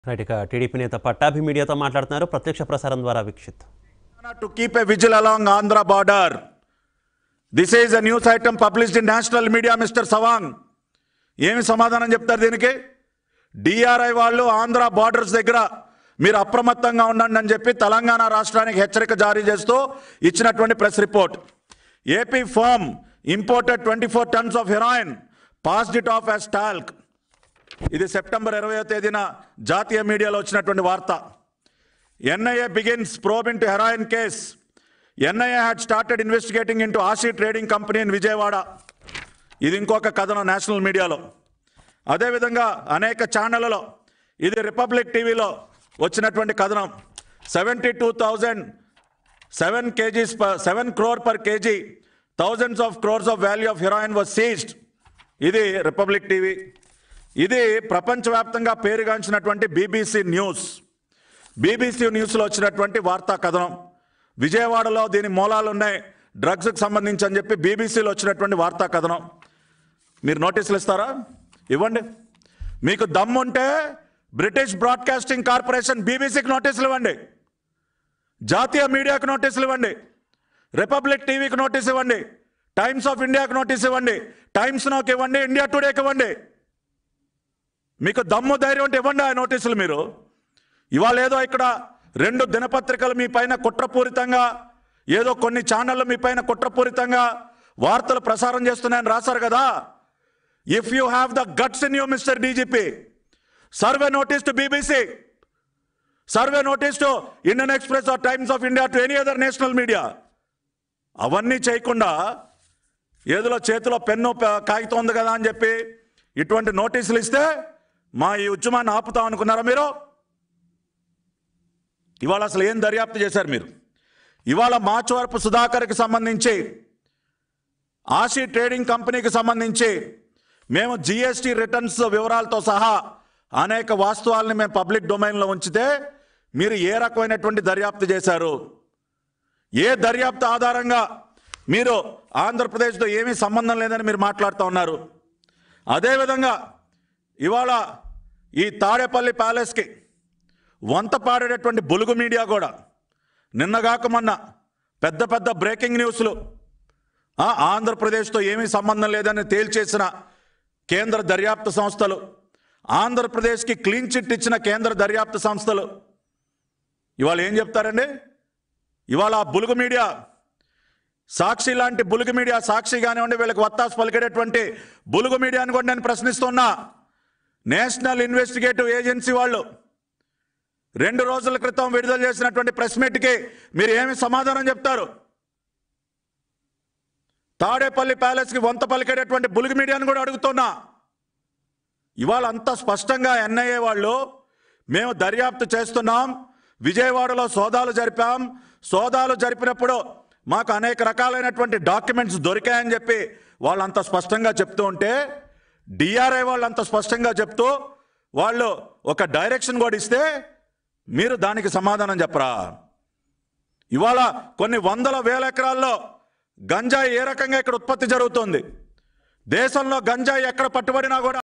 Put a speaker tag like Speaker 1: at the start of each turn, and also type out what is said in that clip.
Speaker 1: Right ఇక TDP నేత పట్టాభి మీడియాతో మాట్లాడుతున్నారు ప్రత్యక్ష ప్రసారం ద్వారా Vikshith
Speaker 2: to keep a vigil along Andhra border. This is a news item published in national media, Mr. Savang. ఏమి సమాధానం చెప్తారు దీనికి డిఆర్ఐ వాళ్ళు ఆంధ్ర బార్డర్స్ దగ్గర మీరు అప్రమత్తంగా ఉండండి అని చెప్పి తెలంగాణ రాష్ట్రానికి హెచ్చరిక జారీ చేస్తూ ఇచ్చినటువంటి press report AP firm imported twenty four tons of heroin passed it off as talc ఇది సెప్టెంబర్ ఇరవయో తేదీన జాతీయ మీడియాలో వచ్చినటువంటి వార్త NIA begins probe into heroin case. NIA had started investigating into Ashi Trading Company in Vijayawada. ఇది ఇంకొక కథనం నేషనల్ మీడియాలో అదేవిధంగా అనేక ఛానళ్లలో ఇది రిపబ్లిక్ టీవీలో వచ్చినటువంటి కథనం seventy two thousand seven kgs seven crore per kg thousands of crores of value of heroin was seized ఇది రిపబ్లిక్ టీవీ ఇది ప్రపంచవ్యాప్తంగా పేరుగాంచినటువంటి బీబీసీ న్యూస్ బీబీసీ న్యూస్లో వచ్చినటువంటి వార్తా కథనం విజయవాడలో దీని మూలాలు ఉన్నాయి డ్రగ్స్కి సంబంధించి అని చెప్పి బీబీసీలో వచ్చినటువంటి వార్తా కథనం మీరు నోటీసులు ఇస్తారా ఇవ్వండి మీకు దమ్ముంటే బ్రిటిష్ బ్రాడ్కాస్టింగ్ కార్పొరేషన్ బీబీసీకి నోటీసులు ఇవ్వండి జాతీయ మీడియాకు నోటీసులు ఇవ్వండి రిపబ్లిక్ టీవీకి నోటీస్ ఇవ్వండి టైమ్స్ ఆఫ్ ఇండియాకి నోటీస్ ఇవ్వండి టైమ్స్ నోకి ఇవ్వండి ఇండియా టుడేకి ఇవ్వండి మీకు దమ్ము ధైర్యం ఉంటే ఇవ్వండి ఆ నోటీసులు మీరు ఇవాళ ఏదో ఇక్కడ రెండు దినపత్రికలు మీ పైన కుట్రపూరితంగా ఏదో కొన్ని ఛానళ్ళు మీ పైన కుట్రపూరితంగా వార్తలు ప్రసారం చేస్తున్నాయని రాశారు కదా if you have the guts in you mister DGP serve notice to BBC serve notice to Indian Express or Times of India to any other national media అవన్నీ చేయకుండా ఏదో చేతిలో పెన్ను ప- కాగితం ఉంది కదా అని చెప్పి ఇటువంటి నోటీసులు ఇస్తే మా ఈ ఉద్యమాన్ని ఆపుతాం అనుకున్నారా మీరు ఇవాళ అసలు ఏం దర్యాప్తు చేశారు మీరు ఇవాళ మాచవరపు సుధాకర్కి సంబంధించి ఆశీ ట్రేడింగ్ కంపెనీకి సంబంధించి మేము జిఎస్టీ రిటర్న్స్ వివరాలతో సహా అనేక వాస్తవాల్ని మేము పబ్లిక్ డొమైన్లో ఉంచితే మీరు ఏ రకమైనటువంటి దర్యాప్తు చేశారు ఏ దర్యాప్తు ఆధారంగా మీరు ఆంధ్రప్రదేశ్తో ఏమీ సంబంధం లేదని మీరు మాట్లాడుతూ ఉన్నారు అదేవిధంగా ఇవాళ ఈ తాడేపల్లి ప్యాలెస్కి వంత పాడేటటువంటి బులుగు మీడియా కూడా నిన్నగాక మొన్న పెద్ద పెద్ద బ్రేకింగ్ న్యూస్లు ఆ, ఆంధ్రప్రదేశ్తో ఏమీ సంబంధం లేదని తేల్చేసిన కేంద్ర దర్యాప్తు సంస్థలు ఆంధ్రప్రదేశ్కి క్లీన్ చిట్ ఇచ్చిన కేంద్ర దర్యాప్తు సంస్థలు ఇవాళ ఏం చెప్తారండి ఇవాళ ఆ బులుగు మీడియా సాక్షి లాంటి బులుగు మీడియా సాక్షి కానివ్వండి వీళ్ళకి వత్తాసు పలికేటటువంటి బులుగు మీడియాని కూడా నేను ప్రశ్నిస్తున్నా నేషనల్ ఇన్వెస్టిగేటివ్ ఏజెన్సీ వాళ్ళు రెండు రోజుల క్రితం విడుదల చేసినటువంటి ప్రెస్ మీట్కి మీరు ఏమి సమాధానం చెప్తారు తాడేపల్లి ప్యాలెస్కి వంత పలికేటటువంటి బులుగు మీడియాని కూడా అడుగుతున్నా ఇవాళ అంత స్పష్టంగా ఎన్ఐఏ వాళ్ళు మేము దర్యాప్తు చేస్తున్నాం విజయవాడలో సోదాలు జరిపాం సోదాలు జరిపినప్పుడు మాకు అనేక రకాలైనటువంటి డాక్యుమెంట్స్ దొరికాయని చెప్పి వాళ్ళు అంత స్పష్టంగా చెప్తూ ఉంటే డిఆర్ఐ వాళ్ళు అంత స్పష్టంగా చెప్తూ వాళ్ళు ఒక డైరెక్షన్ కూడా ఇస్తే మీరు దానికి సమాధానం చెప్పరా ఇవాళ కొన్ని వందల వేల ఎకరాల్లో గంజాయి ఏ రకంగా ఇక్కడ ఉత్పత్తి జరుగుతుంది దేశంలో గంజాయి ఎక్కడ పట్టుబడినా కూడా